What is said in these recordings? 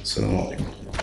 السلام عليكم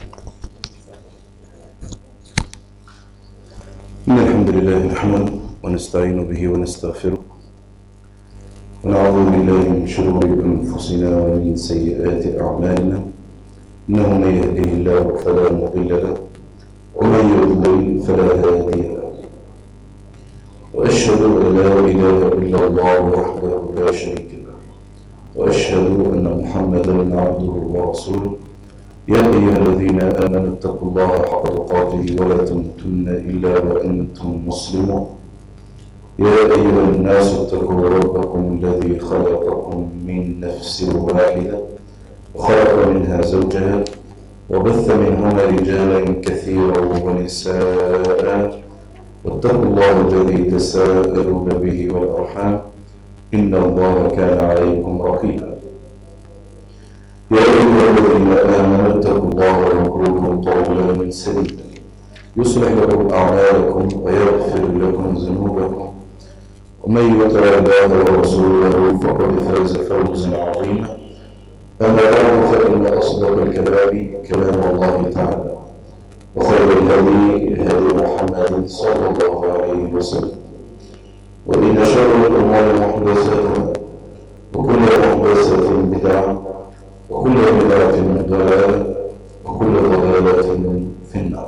إن الحمد لله نحمده ونستعين به ونستغفره ونعوذ بالله من شرور أنفسنا ومن سيئات أعمالنا إنه من يهده الله فلا مضل له ومن يضلل فلا هادي له وأشهد أن لا إله إلا الله وحده لا شريك له وأشهد أن محمدا عبده ورسوله يا أيها الذين آمنوا اتقوا الله حق تقاته ولا تموتن إلا وأنتم مسلمون يا أيها الناس اتقوا ربكم الذي خلقكم من نفس واحدة وخلق منها زوجها وبث منهما رجالا كثيرا ونساء واتقوا الله الذي تساءلون به والأرحام إن الله كان عليكم رقيبا يا أيها الذين آمنوا اتقوا الله وقولوا قولا سديدا يصلح لكم أعمالكم ويغفر لكم ذنوبكم ومن يطع الله ورسوله فقد فاز فوزا عظيما أما بعد فإن أصدق الكلام كلام الله تعالى وخير الهدي هدي محمد صلى الله عليه وسلم وإن شر الأمور محدثاتها وكل محدثة بدعة وكل بدعة ضلالة وكل ضلالة في النار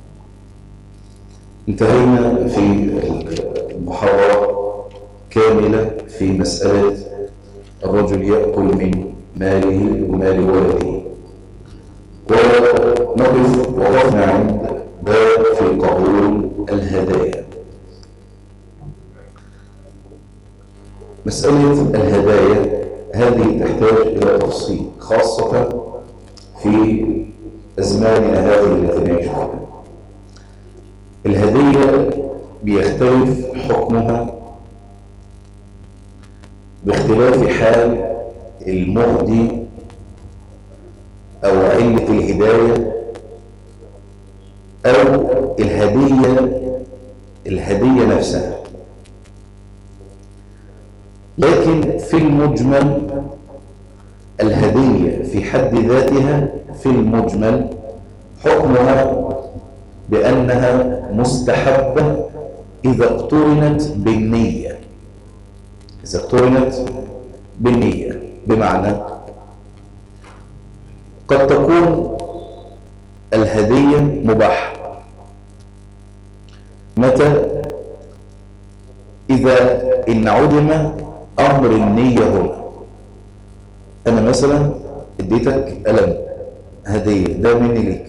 انتهينا في المحاضرة كاملة في مسألة الرجل يأكل من ماله ومال ولده ونقف وقفنا عند باب في قبول الهدايا مسألة الهدايا هذه تحتاج إلى تفصيل خاصة في أزماننا هذه التي نعيش فيها الهدية بيختلف حكمها باختلاف حال المهدي أو علة الهداية أو الهدية الهدية نفسها لكن في المجمل الهدية في حد ذاتها في المجمل حكمها بأنها مستحبة إذا اقترنت بالنية إذا اقترنت بالنية بمعنى قد تكون الهدية مباحة متى إذا إن عدم أمر النية هنا أنا مثلا اديتك قلم هدية ده مني ليك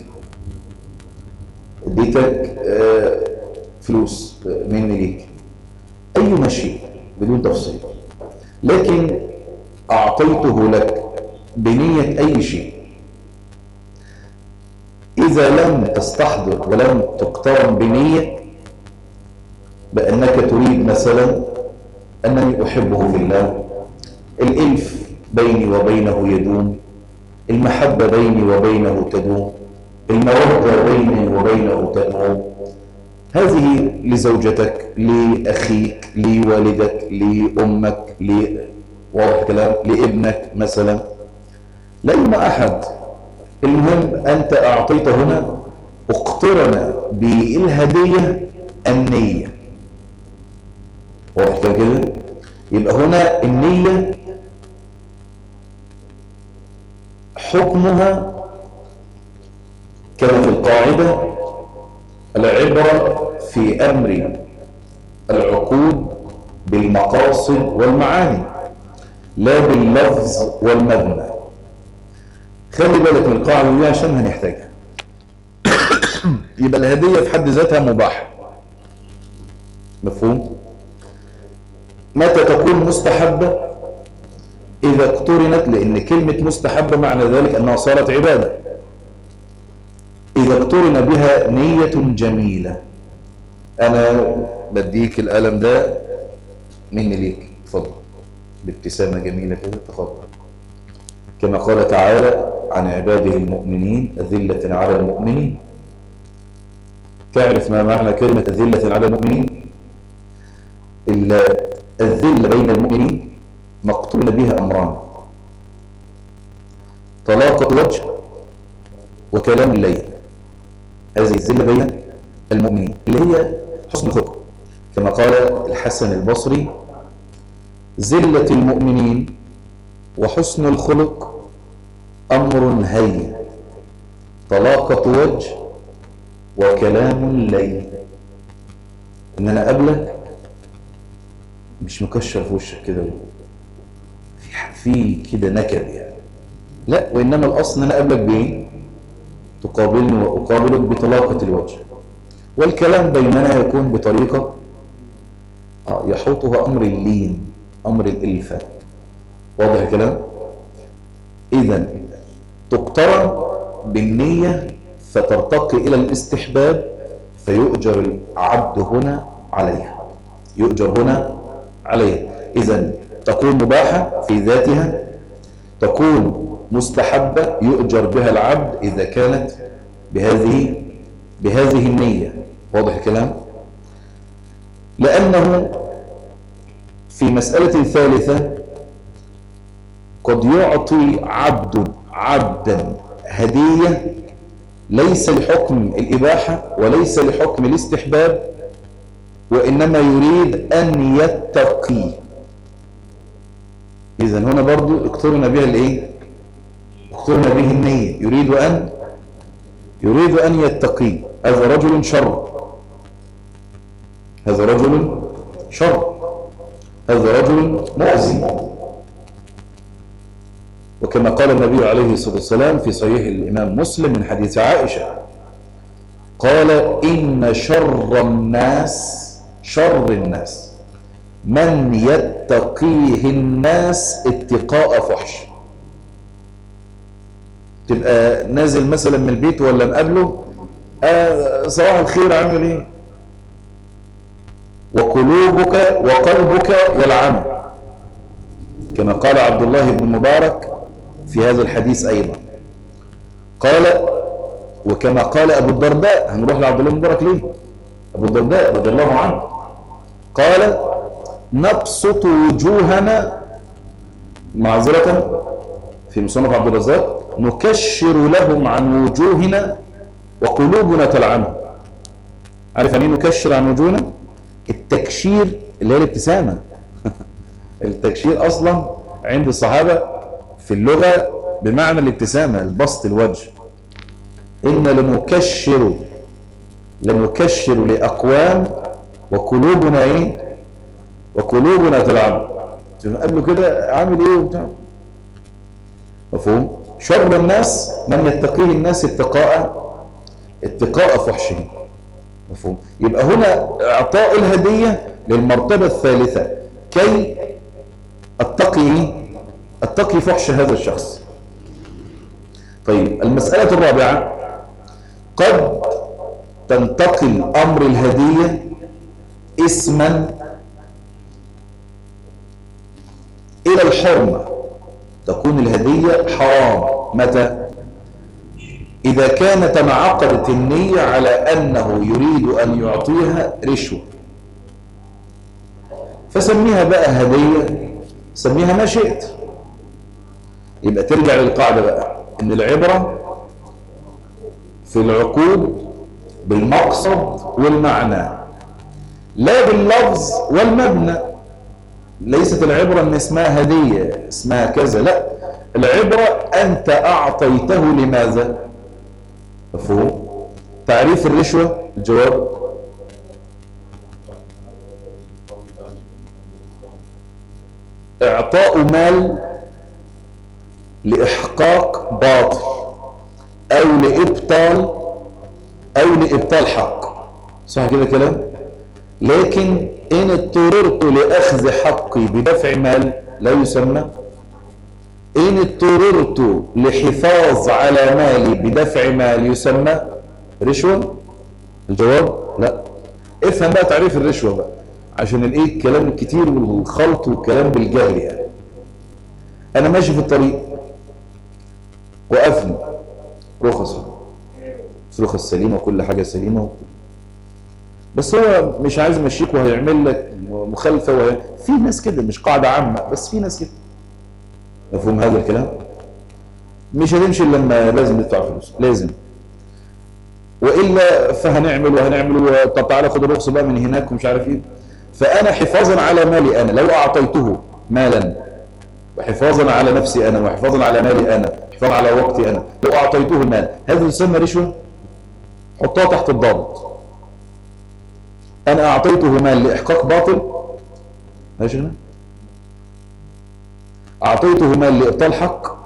اديتك آه فلوس مني ليك أي مشي بدون تفصيل لكن أعطيته لك بنية أي شيء إذا لم تستحضر ولم تقترن بنية بأنك تريد مثلا أنني أحبه في الله الإلف بيني وبينه يدوم المحبة بيني وبينه تدوم المودة بيني وبينه تدوم هذه لزوجتك لأخيك لوالدك لأمك ل... واضح كلام لابنك مثلا لا يوم أحد المهم أنت أعطيت هنا اقترن بالهدية النية واضح كده يبقى هنا النية حكمها كما في القاعدة العبرة في أمر العقود بالمقاصد والمعاني لا باللفظ والمبنى خلي بالك من القاعدة دي عشان هنحتاجها يبقى الهدية في حد ذاتها مباحة مفهوم؟ متى تكون مستحبة إذا اقترنت لأن كلمة مستحبة معنى ذلك أنها صارت عبادة إذا اقترن بها نية جميلة أنا بديك القلم ده مني ليك اتفضل بابتسامة جميلة كده تفضل كما قال تعالى عن عباده المؤمنين أذلة على المؤمنين تعرف ما معنى كلمة أذلة على المؤمنين الذل بين المؤمنين مقتول بها أمران طلاقة وجه وكلام الليل هذه الزلة بين المؤمنين اللي هي حسن الخلق كما قال الحسن البصري زلة المؤمنين وحسن الخلق أمر هين طلاقة وجه وكلام لين إن أنا قبلك مش مكشر في وشك كده في في كده نكد يعني لا وإنما الأصل إن أنا قبلك بإيه تقابلني وأقابلك بطلاقة الوجه والكلام بيننا يكون بطريقة يحوطها أمر اللين أمر الإلفة واضح الكلام إذا تقترن بالنية فترتقي إلى الاستحباب فيؤجر العبد هنا عليها يؤجر هنا عليها إذا تكون مباحة في ذاتها تكون مستحبة يؤجر بها العبد إذا كانت بهذه بهذه النية واضح الكلام لأنه في مسألة ثالثة قد يعطي عبد عبدا هدية ليس لحكم الإباحة وليس لحكم الاستحباب وإنما يريد أن يتقي إذا هنا برضو اقترن بها الإيه اقترن به النية يريد أن يريد أن يتقي هذا رجل شر هذا رجل شر هذا رجل مؤذي وكما قال النبي عليه الصلاة والسلام في صحيح الإمام مسلم من حديث عائشة قال إن شر الناس شر الناس من يتقيه الناس اتقاء فحش تبقى نازل مثلا من البيت ولا مقابله آه صباح الخير عامل ايه وقلوبك وقلبك يلعن كما قال عبد الله بن مبارك في هذا الحديث أيضا قال وكما قال أبو الدرداء هنروح لعبد الله بن مبارك ليه أبو الدرداء رضي الله عنه قال نبسط وجوهنا معذرة في مصنف عبد الرزاق نكشر لهم عن وجوهنا وقلوبنا تلعنهم عارف يعني نكشر عن وجوهنا التكشير اللي هي الابتسامة التكشير أصلا عند الصحابة في اللغة بمعنى الابتسامة البسط الوجه إن لنكشر لنكشر لأقوام وقلوبنا إيه وقلوبنا تلعب قبله كده عامل إيه وبتاع مفهوم شر الناس من يتقيه الناس اتقاء اتقاء فحشه مفهوم يبقى هنا اعطاء الهدية للمرتبة الثالثة كي اتقي اتقي فحش هذا الشخص طيب المسألة الرابعة قد تنتقل أمر الهدية اسما إلى الحرمة تكون الهدية حرام متى إذا كانت انعقدت النية على أنه يريد أن يعطيها رشوة فسميها بقى هدية سميها ما شئت يبقى ترجع للقاعدة بقى إن العبرة في العقود بالمقصد والمعنى لا باللفظ والمبنى ليست العبرة ان اسمها هدية اسمها كذا لا العبرة انت اعطيته لماذا مفهوم تعريف الرشوة الجواب اعطاء مال لاحقاق باطل او لابطال او لابطال حق صح كده كلام لكن إن اضطررت لأخذ حقي بدفع مال لا يسمى إن اضطررت لحفاظ على مالي بدفع مال يسمى رشوة الجواب لا افهم بقى تعريف الرشوة بقى عشان الايه الكلام الكتير والخلط والكلام بالجهل يعني انا ماشي في الطريق وقفني رخص رخص سليمة وكل حاجة سليمة بس هو مش عايز يمشيك وهيعمل لك مخالفه وهي... في ناس كده مش قاعده عامه بس في ناس كده مفهوم هذا الكلام مش هتمشي لما لازم تدفع فلوس لازم والا فهنعمل وهنعمل طب تعالى خد الرخصه بقى من هناك ومش عارف ايه فانا حفاظا على مالي انا لو اعطيته مالا وحفاظا على نفسي انا وحفاظا على مالي انا حفاظا على وقتي انا لو اعطيته المال هذا يسمى رشوه حطها تحت الضابط انا اعطيته مال لاحقاق باطل ماشي هنا اعطيته مال لابطال حق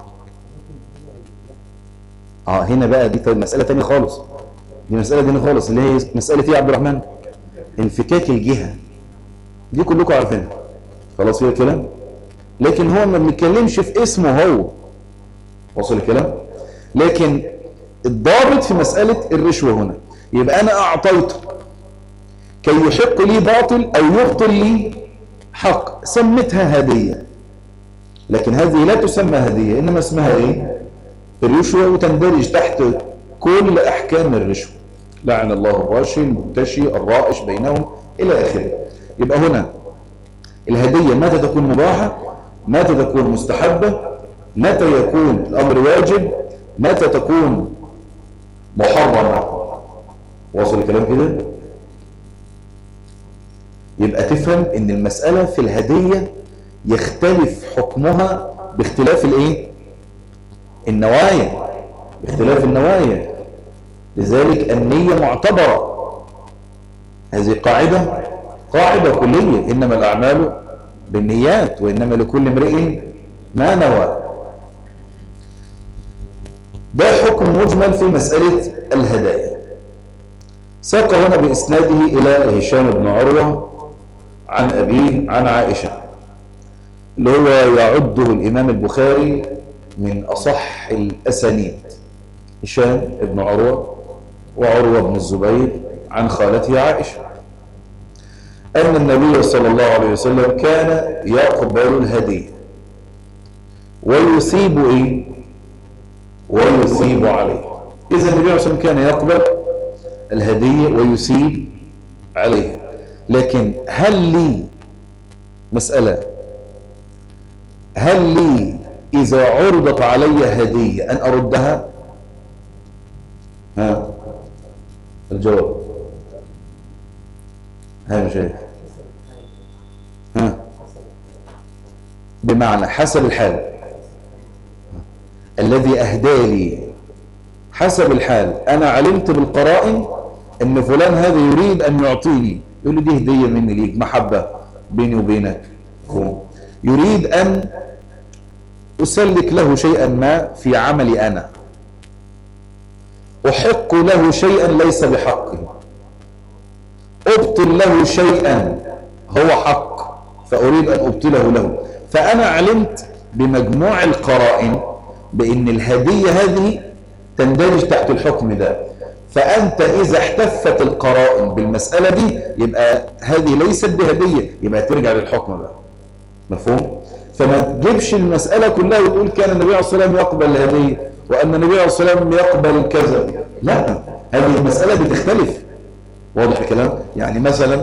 اه هنا بقى دي مساله ثانيه خالص دي مساله ثانيه خالص اللي هي مساله ايه يا عبد الرحمن انفكاك الجهه دي كلكم عارفينها خلاص فيها الكلام لكن هو ما بنتكلمش في اسمه هو وصل الكلام لكن الضابط في مسألة الرشوة هنا يبقى أنا أعطيته كي يحق لي باطل أو يبطل لي حق سمتها هدية لكن هذه لا تسمى هدية إنما اسمها إيه الرشوة وتندرج تحت كل أحكام الرشوة لعن الله الراشي المبتشي الرائش بينهم إلى آخره يبقى هنا الهدية متى تكون مباحة متى تكون مستحبة متى يكون الأمر واجب متى تكون محرمة واصل الكلام كده يبقى تفهم ان المسألة في الهدية يختلف حكمها باختلاف الايه النوايا باختلاف النوايا لذلك النية معتبرة هذه قاعدة قاعدة كلية إنما الأعمال بالنيات وإنما لكل امرئ ما نوى ده حكم مجمل في مسألة الهدايا ساق هنا بإسناده إلى هشام بن عروة عن أبيه عن عائشة اللي هو يعده الإمام البخاري من أصح الأسانيد هشام بن عروة وعروة بن الزبير عن خالته عائشة أن النبي صلى الله عليه وسلم كان يقبل الهدية ويثيب إيه؟ ويثيب عليه إذا النبي عليه وسلم كان يقبل الهدية ويثيب عليها لكن هل لي مسألة هل لي إذا عرضت علي هدية أن أردها ها الجواب ها مشايخ ها بمعنى حسب الحال الذي أهدى لي حسب الحال أنا علمت بالقرائن أن فلان هذا يريد أن يعطيني يقول لي دي هدية مني ليك محبة بيني وبينك يريد أن أسلك له شيئا ما في عملي أنا أحق له شيئا ليس بحقه أبطل له شيئا هو حق فأريد أن أبطله له فأنا علمت بمجموع القرائن بأن الهدية هذه تندرج تحت الحكم ده فأنت إذا احتفت القرائن بالمسألة دي يبقى هذه ليست بهدية يبقى ترجع للحكم بقى مفهوم؟ فما تجيبش المسألة كلها وتقول كان النبي عليه الصلاة والسلام يقبل الهدية وأن النبي عليه الصلاة والسلام يقبل كذا لا هذه المسألة بتختلف واضح الكلام يعني مثلا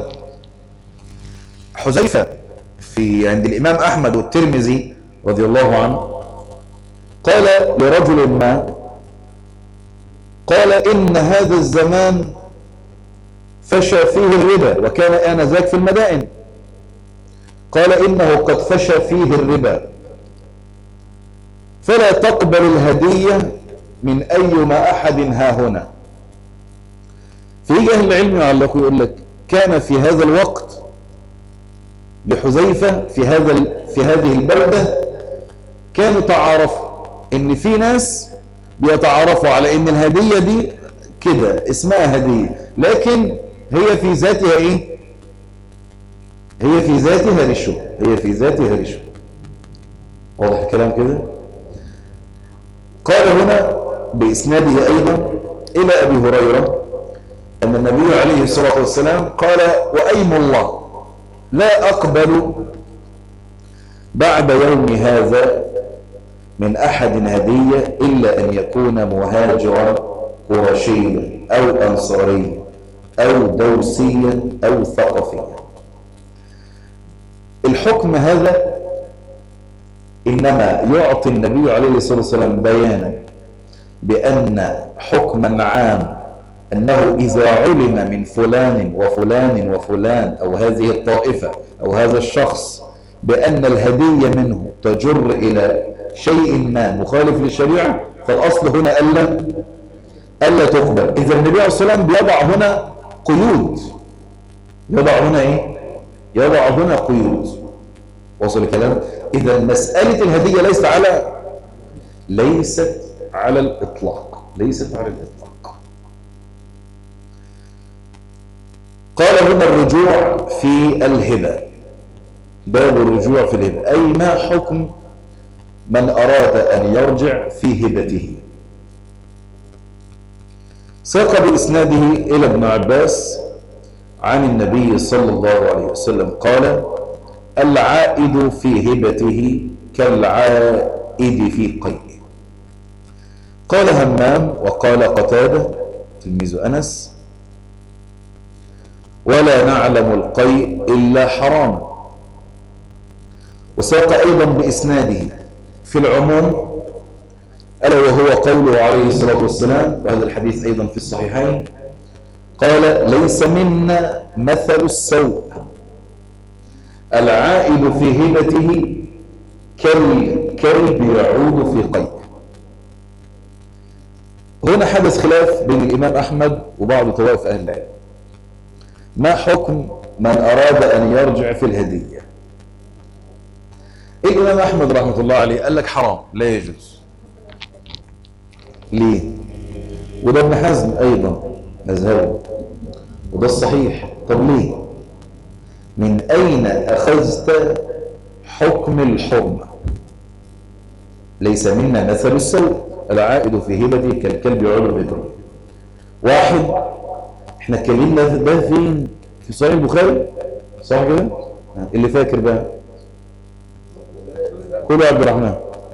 حذيفة في عند الإمام أحمد والترمذي رضي الله عنه قال لرجل ما قال إن هذا الزمان فشى فيه الربا وكان آنذاك في المدائن قال إنه قد فشى فيه الربا فلا تقبل الهدية من أيما أحد ها هنا في أهل العلم يعلق يقول لك كان في هذا الوقت لحذيفة في هذا في هذه البلدة كانوا تعارفوا ان في ناس بيتعارفوا على ان الهدية دي كده اسمها هدية لكن هي في ذاتها ايه هي في ذاتها رشوة هي في ذاتها رشوة واضح الكلام كده قال هنا بإسناده أيضا إلى أبي هريرة أن النبي عليه الصلاة والسلام قال وأيم الله لا أقبل بعد يوم هذا من أحد هدية إلا أن يكون مهاجرا قرشيا أو أنصاريا أو دوسيا أو ثقفيا الحكم هذا إنما يعطي النبي عليه الصلاة والسلام بيانا بأن حكما عام أنه إذا علم من فلان وفلان وفلان أو هذه الطائفة أو هذا الشخص بأن الهدية منه تجر إلى شيء ما مخالف للشريعة فالأصل هنا ألا ألا تقبل إذا النبي عليه الصلاة والسلام بيضع هنا قيود يضع هنا إيه؟ يضع هنا قيود وصل الكلام إذا مسألة الهدية ليست على ليست على الإطلاق ليست على الإطلاق قال هنا الرجوع في الهبة باب الرجوع في الهبة أي ما حكم من أراد أن يرجع في هبته ساق بإسناده إلى ابن عباس عن النبي صلى الله عليه وسلم قال العائد في هبته كالعائد في قيئه قال همام وقال قتادة تلميذ أنس ولا نعلم القيء إلا حراما وساق أيضا بإسناده في العموم ألا وهو قوله عليه الصلاة والسلام وهذا الحديث أيضا في الصحيحين قال ليس منا مثل السوء العائد في هبته كالكلب يعود في قيء هنا حدث خلاف بين الإمام أحمد وبعض طوائف أهل العلم ما حكم من أراد أن يرجع في الهدية الإمام أحمد رحمة الله عليه قال لك حرام لا يجوز ليه وده ابن حزم أيضا مذهبه وده الصحيح طب ليه من أين أخذت حكم الحرمة ليس منا مثل السوء العائد في هبته كالكلب يعود بيته واحد احنا اتكلمنا ده فين في صحيح البخاري صح كده اللي فاكر بقى قولوا يا عبد الرحمن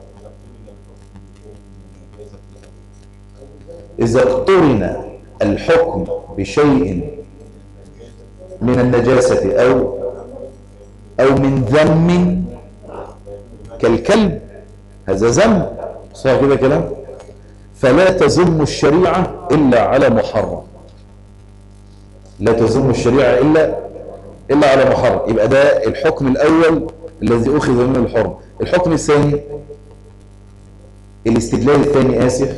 إذا اقترن الحكم بشيء من النجاسة أو أو من ذم كالكلب هذا ذم صح كده كلام فلا تذم الشريعة إلا على محرم لا تذم الشريعة إلا إلا على محرم يبقى ده الحكم الأول الذي أخذ منه الحرم الحكم الثاني الاستدلال الثاني آسف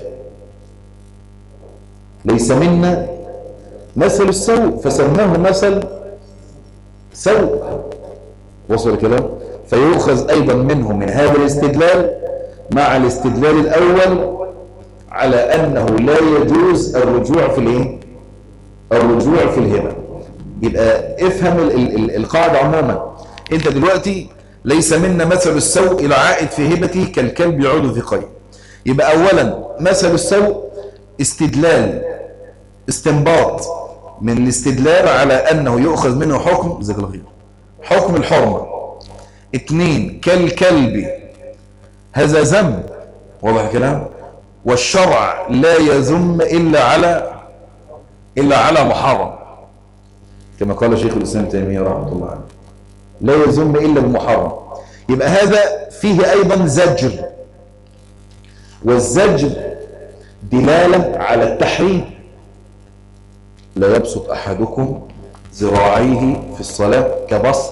ليس منا مثل السوء فسماه مثل سوء وصل الكلام فيؤخذ أيضا منه من هذا الاستدلال مع الاستدلال الأول على أنه لا يجوز الرجوع في الايه الرجوع في الهبة يبقى افهم ال ال القاعدة عموما انت دلوقتي ليس منا مثل السوء العائد في هبته كالكلب يعود في قيء يبقى أولا مثل السوء استدلال استنباط من الاستدلال على أنه يؤخذ منه حكم ذكر الخير حكم الحرمة اثنين كالكلب هذا ذنب واضح الكلام والشرع لا يذم إلا على إلا على محرم كما قال شيخ الإسلام تيمية رحمه الله عليه لا يذم إلا المحرم يبقى هذا فيه أيضا زجر والزجر دلالة على التحريم لا يبسط أحدكم ذراعيه في الصلاة كبسط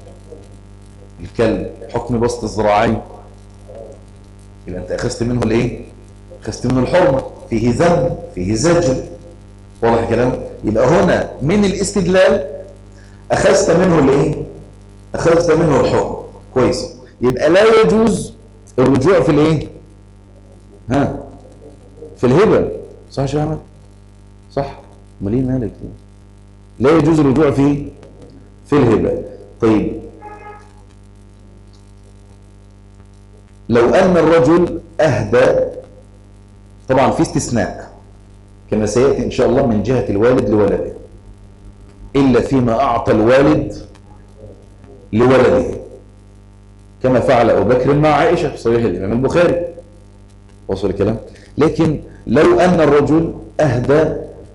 الكلب حكم بسط الذراعين يبقى أنت أخذت منه الإيه؟ أخذت منه الحرمة فيه ذنب فيه زجر واضح الكلام يبقى هنا من الاستدلال أخذت منه الإيه؟ أخذت منه الحكم كويس يبقى لا يجوز الرجوع في الإيه؟ ها في الهبة صح يا شيخ أحمد؟ صح امال ايه مالك لا يجوز الرجوع في في الهبة طيب لو أن الرجل أهدى طبعا في استثناء كما سيأتي إن شاء الله من جهة الوالد لولده إلا فيما أعطى الوالد لولده كما فعل أبو بكر مع عائشة في صحيح الإمام البخاري وصل الكلام لكن لو أن الرجل أهدى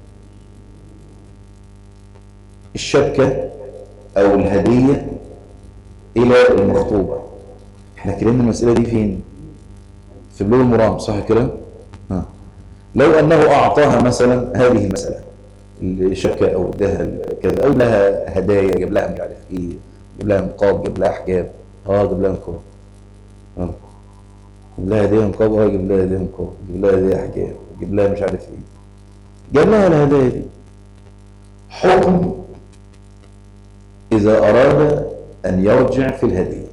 الشبكة أو الهدية إلى المخطوبة احنا كلمنا المسألة دي فين في بلوغ المرام صح الكلام ها. لو أنه أعطاها مثلا هذه المسألة الشبكة أو اداها كذا أو لها هدايا جاب لها مش عارف إيه جاب لها نقاب جاب لها حجاب اه جاب لها نقاب اه جاب لها هدية نقاب اه جاب لها هدية نقاب جاب لها هدية حجاب جاب لها مش عارف إيه جاب لها الهدايا دي حكم إذا أراد أن يرجع في الهدية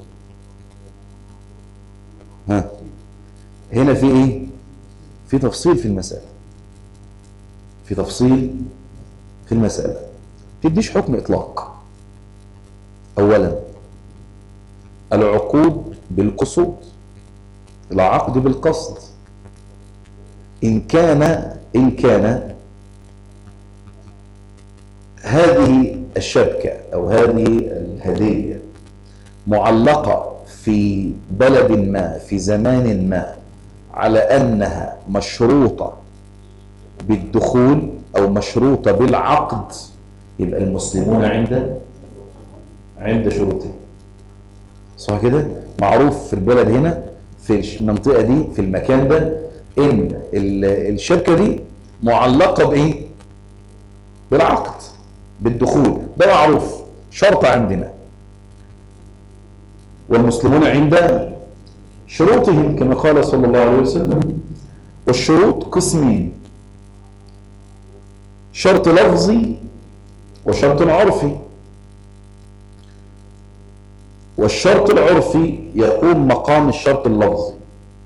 ها هنا في إيه؟ في تفصيل في المسألة في تفصيل في المسألة تديش حكم إطلاق أولا العقود بالقصود العقد بالقصد إن كان إن كان هذه الشبكة أو هذه الهدية معلقة في بلد ما في زمان ما على أنها مشروطة بالدخول أو مشروطة بالعقد يبقى المسلمون عند عند شروطه صح كده معروف في البلد هنا في المنطقة دي في المكان ده إن الشركة دي معلقة بإيه بالعقد بالدخول ده معروف شرط عندنا والمسلمون عند شروطهم كما قال صلى الله عليه وسلم والشروط قسمين شرط لفظي وشرط عرفي والشرط العرفي يقوم مقام الشرط اللفظي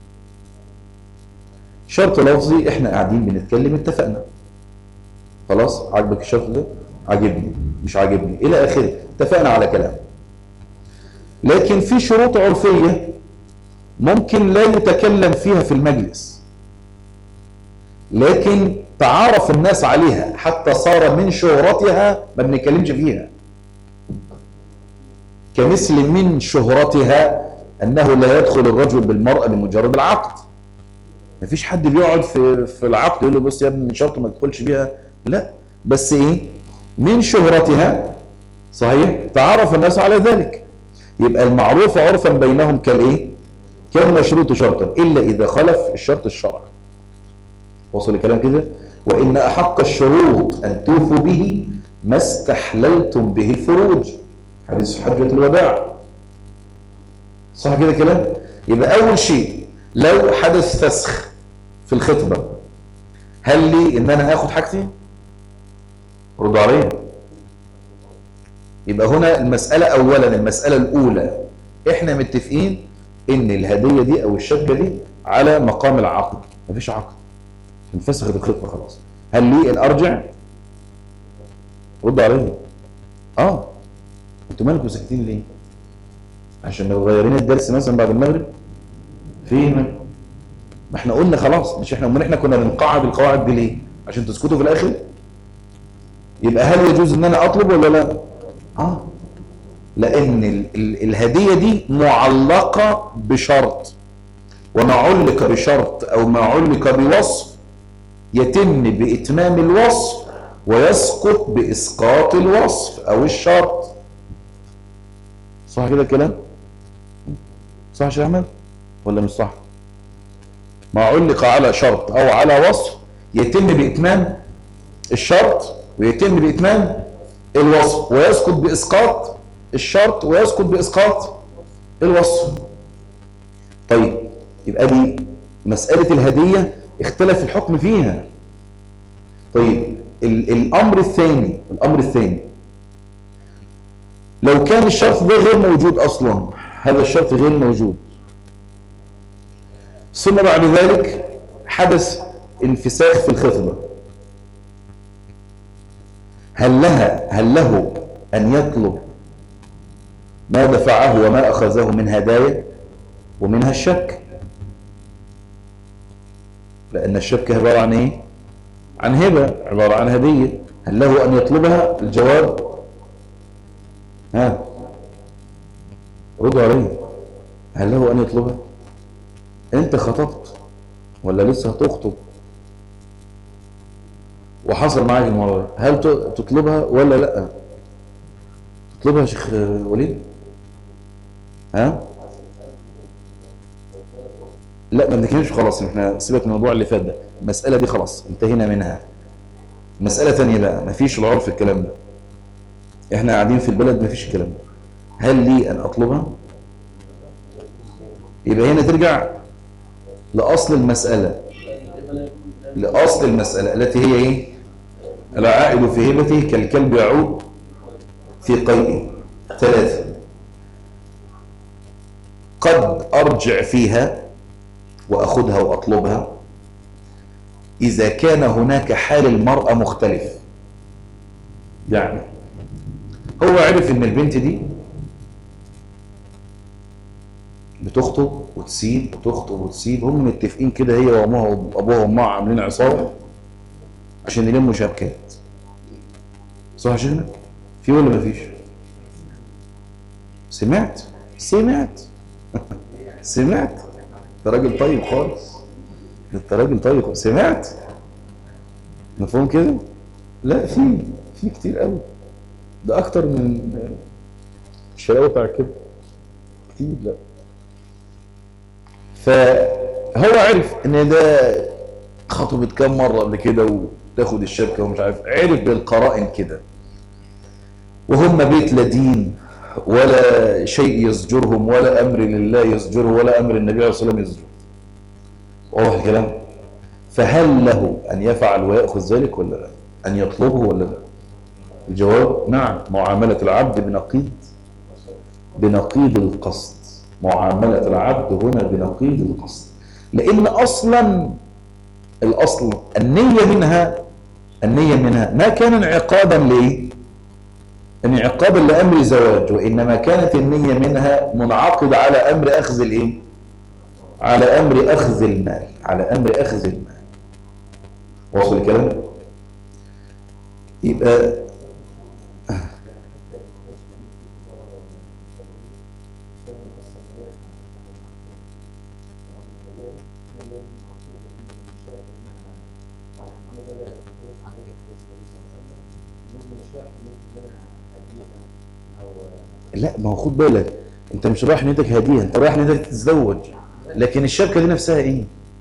شرط لفظي احنا قاعدين بنتكلم اتفقنا خلاص عجبك الشرط ده عجبني مش عاجبني الى اخره اتفقنا على كلام لكن في شروط عرفيه ممكن لا يتكلم فيها في المجلس لكن تعارف الناس عليها حتى صار من شهرتها ما بنتكلمش فيها كمثل من شهرتها أنه لا يدخل الرجل بالمرأة لمجرد العقد مفيش حد بيقعد في في العقد يقول له بص يا ابني من شرط ما تدخلش بيها لا بس ايه من شهرتها صحيح تعرف الناس على ذلك يبقى المعروف عرفا بينهم كالايه كالمشروط شرطا الا اذا خلف الشرط الشرعي وصل الكلام كده وان احق الشروط ان توفوا به ما استحللتم به الفروج حديث حجة الوداع صح كده كلام يبقى اول شيء لو حدث فسخ في الخطبة هل لي ان انا اخد حاجتي ردوا عليا يبقى هنا المسألة اولا المسألة الاولى احنا متفقين ان الهدية دي او الشبكة دي على مقام العقد مفيش عقد انفسخت الخطبة خلاص هل لي ان ارجع ردوا عليا اه انتوا مالكم ساكتين ليه عشان لو غيرين الدرس مثلا بعد المغرب فين ما احنا قلنا خلاص مش احنا امال احنا كنا بنقعد القواعد دي ليه عشان تسكتوا في الاخر يبقى هل يجوز ان انا اطلب ولا لا اه لان ال ال الهديه دي معلقه بشرط وما علق بشرط او ما علق بوصف يتم باتمام الوصف ويسقط باسقاط الوصف او الشرط صح كده الكلام صح يا شيخ احمد ولا مش صح ما علق على شرط او على وصف يتم باتمام الشرط ويتم باتمام الوصف ويسقط باسقاط الشرط ويسقط باسقاط الوصف طيب يبقى دي مسألة الهدية اختلف الحكم فيها طيب الامر الثاني الامر الثاني لو كان الشرط ده غير موجود اصلا هذا الشرط غير موجود ثم بعد ذلك حدث انفساخ في الخطبة هل لها هل له أن يطلب ما دفعه وما أخذه من هدايا ومنها الشك لأن الشك عبارة عن إيه؟ عن هبة عبارة عن هدية هل له أن يطلبها الجواب ها ردوا عليه هل له أن يطلبها أنت خطبت ولا لسه هتخطب وحصل معاك الموضوع هل تطلبها ولا لا تطلبها يا شيخ وليد ها لا ما بنتكلمش خلاص احنا سيبك من الموضوع اللي فات ده المسألة دي خلاص انتهينا منها مسألة تانية بقى مفيش العرف في الكلام ده احنا قاعدين في البلد مفيش الكلام ده هل لي أن أطلبها يبقى هنا ترجع لأصل المسألة لأصل المسألة التي هي إيه العائد في هبته كالكلب يعود في قيئه ثلاثة قد أرجع فيها وأخذها وأطلبها إذا كان هناك حال المرأة مختلف يعني هو عرف إن البنت دي بتخطب وتسيب وتخطب وتسيب هم متفقين كده هي وامها وابوها وامها عاملين عصابه عشان يلموا شبكات صح يا شيخنا في ولا مفيش سمعت سمعت سمعت انت راجل طيب خالص انت راجل طيب سمعت مفهوم كده لا في في كتير قوي ده اكتر من الشراوه بتاع كده كتير لا فهو عرف ان ده خطبت كام مره قبل كده وتاخد الشبكه ومش عارف عرف بالقرائن كده وهم بيت لا دين ولا شيء يزجرهم ولا امر لله يزجره ولا امر النبي عليه الصلاه والسلام يزجره واضح الكلام فهل له ان يفعل وياخذ ذلك ولا لا ان يطلبه ولا لا الجواب نعم معامله العبد بنقيض بنقيض القصد معاملة العبد هنا بنقيض القصد لأن أصلا الأصل النية منها النية منها ما كان انعقادا ليه انعقادا لأمر زواج وإنما كانت النية منها منعقد على أمر أخذ الإيه على أمر أخذ المال على أمر أخذ المال واصل الكلام يبقى لا ما هو خد بالك انت مش رايح نيتك هديه انت رايح نيتك تتزوج لكن الشبكه دي نفسها ايه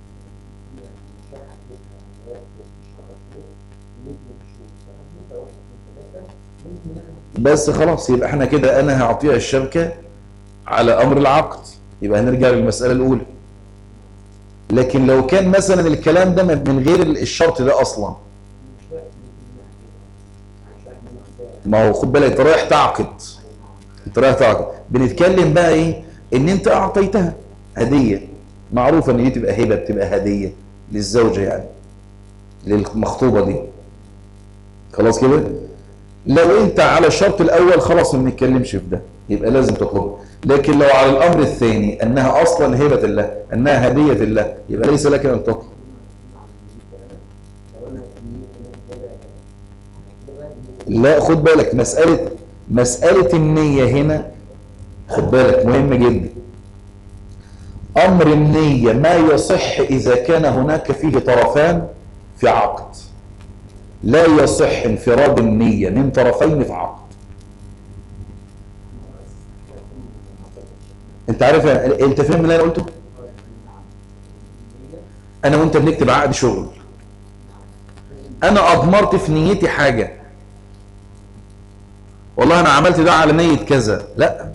بس خلاص يبقى احنا كده انا هعطيها الشبكه على امر العقد يبقى هنرجع للمساله الاولى لكن لو كان مثلا الكلام ده من غير الشرط ده اصلا ما هو خد بالك انت رايح تعقد انت رايح تعقد بنتكلم بقى ايه ان انت اعطيتها هديه معروفه ان دي تبقى هبه بتبقى هديه للزوجه يعني للمخطوبه دي خلاص كده لو انت على الشرط الاول خلاص ما بنتكلمش في ده يبقى لازم تطلبه لكن لو على الامر الثاني انها اصلا هبه الله انها هديه الله يبقى ليس لك ان تطلب لا خد بالك مسألة مسألة النية هنا خد بالك مهم جدا أمر النية ما يصح إذا كان هناك فيه طرفان في عقد لا يصح انفراد النية من طرفين في عقد انت عارف انت فاهم اللي انا قلته انا وانت بنكتب عقد شغل انا اضمرت في نيتي حاجة والله انا عملت ده على نية كذا لا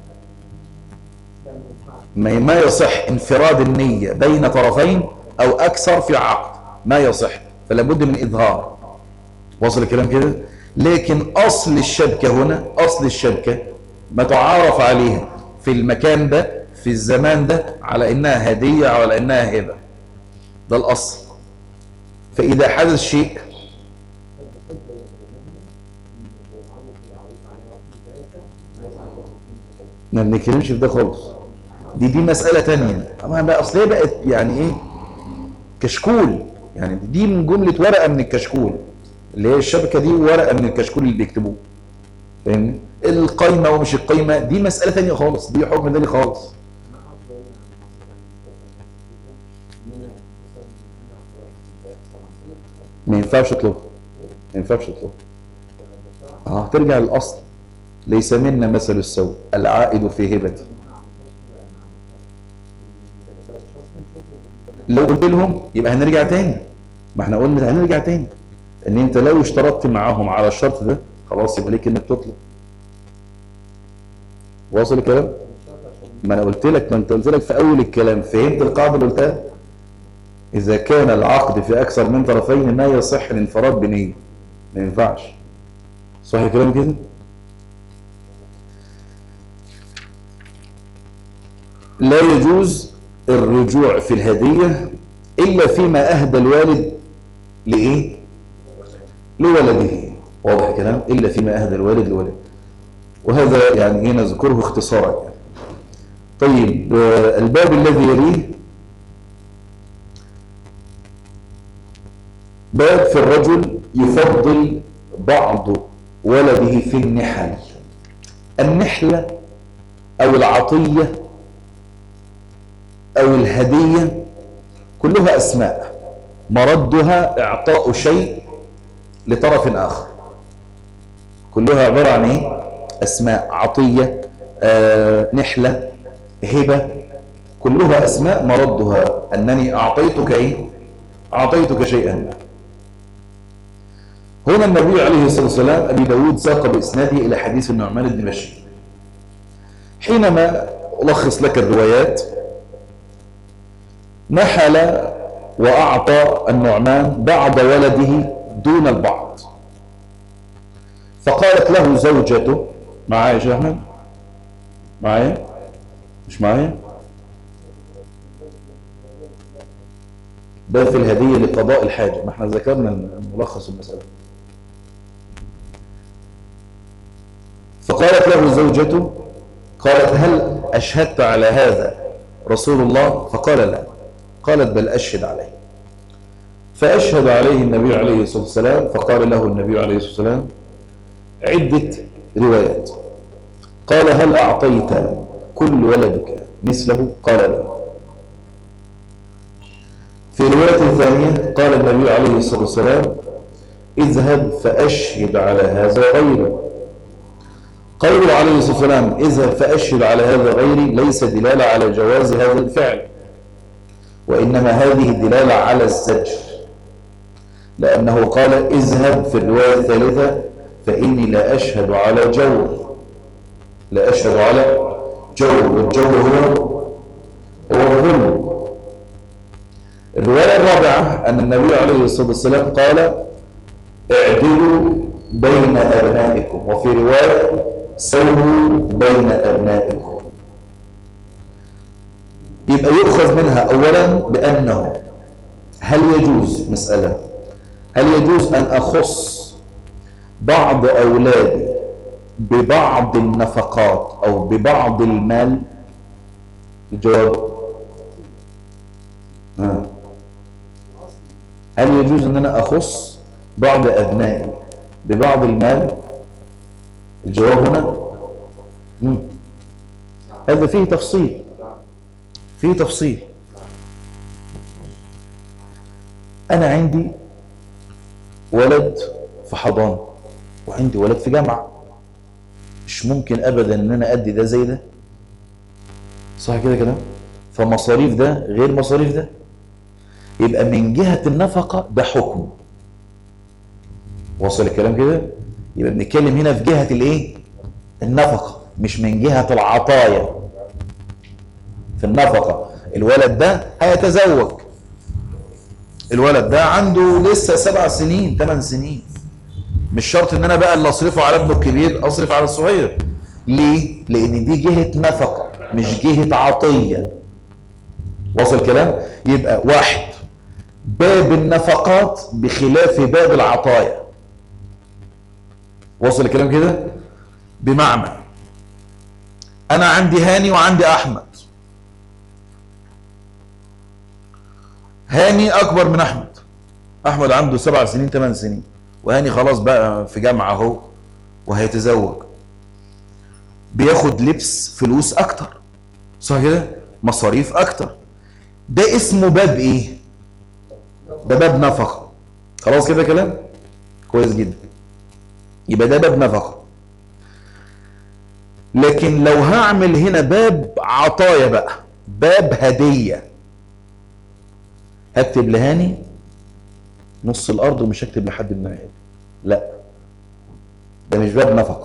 ما يصح انفراد النية بين طرفين او اكثر في عقد ما يصح فلا بد من اظهار وصل الكلام كده لكن اصل الشبكة هنا اصل الشبكة ما تعارف عليها في المكان ده في الزمان ده على انها هدية او على انها هبة ده الاصل فاذا حدث شيء ما بنتكلمش في ده خالص دي دي مسألة تانية اما بقى اصل هي بقت يعني ايه كشكول يعني دي من جملة ورقة من الكشكول اللي هي الشبكة دي ورقة من الكشكول اللي بيكتبوه فاهمني القايمة ومش القايمة دي مسألة تانية خالص دي حكم تاني خالص ما ينفعش تطلبها ما ينفعش تطلبها اه ترجع للاصل ليس منا مثل السوء العائد في هبته لو قلت لهم يبقى هنرجع تاني ما احنا قلنا هنرجع تاني ان انت لو اشترطت معاهم على الشرط ده خلاص يبقى ليك انك تطلب واصل الكلام ما انا قلت لك ما انت قلت لك في اول الكلام فهمت القاعده اللي قلتها اذا كان العقد في اكثر من طرفين ما يصح الانفراد بنيه ما ينفعش صح الكلام كده لا يجوز الرجوع في الهدية إلا فيما أهدى الوالد لإيه؟ لولده واضح الكلام إلا فيما أهدى الوالد لولده وهذا يعني هنا نذكره اختصارا يعني. طيب آه، الباب الذي يليه باب في الرجل يفضل بعض ولده في النحل النحلة أو العطية أو الهدية كلها أسماء مردها إعطاء شيء لطرف آخر كلها عبارة عن إيه؟ أسماء عطية آه، نحلة هبة كلها أسماء مردها أنني أعطيتك إيه؟ أعطيتك شيئا ما هنا النبي عليه الصلاة والسلام أبي داود ساق بإسناده إلى حديث النعمان بن بشير حينما ألخص لك الروايات نحل وأعطى النعمان بعض ولده دون البعض فقالت له زوجته معايا يا شيخ أحمد معايا مش معايا ده في الهدية لقضاء الحاجة ما احنا ذكرنا ملخص المسألة فقالت له زوجته قالت هل أشهدت على هذا رسول الله فقال لا قالت بل أشهد عليه فأشهد عليه النبي عليه الصلاة والسلام فقال له النبي عليه الصلاة والسلام عدة روايات قال هل أعطيت كل ولدك مثله قال لا في رواية ثانية قال النبي عليه الصلاة والسلام اذهب فأشهد على هذا غيره قوله عليه الصلاة والسلام اذهب فأشهد على هذا غيري ليس دلالة على جواز هذا الفعل وإنما هذه دلالة على الزجر لأنه قال اذهب في الرواية الثالثة فإني لا أشهد على جور لا أشهد على جور والجور هو هو الظلم الرواية الرابعة أن النبي عليه الصلاة والسلام قال اعدلوا بين أبنائكم وفي رواية سووا بين أبنائكم يبقى يؤخذ منها أولا بأنه هل يجوز مسألة هل يجوز أن أخص بعض أولادي ببعض النفقات أو ببعض المال الجواب ها. هل يجوز أن أنا أخص بعض أبنائي ببعض المال الجواب هنا مم. هذا فيه تفصيل فيه تفصيل أنا عندي ولد في حضانة وعندي ولد في جامعة مش ممكن أبدا أن أنا أدي ده زي ده صح كده كلام فمصاريف ده غير مصاريف ده يبقى من جهة النفقة ده حكم وصل الكلام كده يبقى بنتكلم هنا في جهة الايه النفقة مش من جهة العطايا في النفقة الولد ده هيتزوج الولد ده عنده لسه سبع سنين ثمان سنين مش شرط ان انا بقى اللي اصرفه على ابنه الكبير اصرف على الصغير ليه لان دي جهة نفقة مش جهة عطية وصل الكلام يبقى واحد باب النفقات بخلاف باب العطايا وصل الكلام كده بمعنى انا عندي هاني وعندي احمد هاني اكبر من احمد احمد عنده سبع سنين ثمان سنين وهاني خلاص بقى في جامعه اهو وهيتزوج بياخد لبس فلوس اكتر صح كده مصاريف اكتر ده اسمه باب ايه ده باب نفقه خلاص كده كلام كويس جدا يبقى ده باب نفقه لكن لو هعمل هنا باب عطايا بقى باب هديه هكتب لهاني نص الارض ومش هكتب لحد من عيالي لا ده مش باب نفقه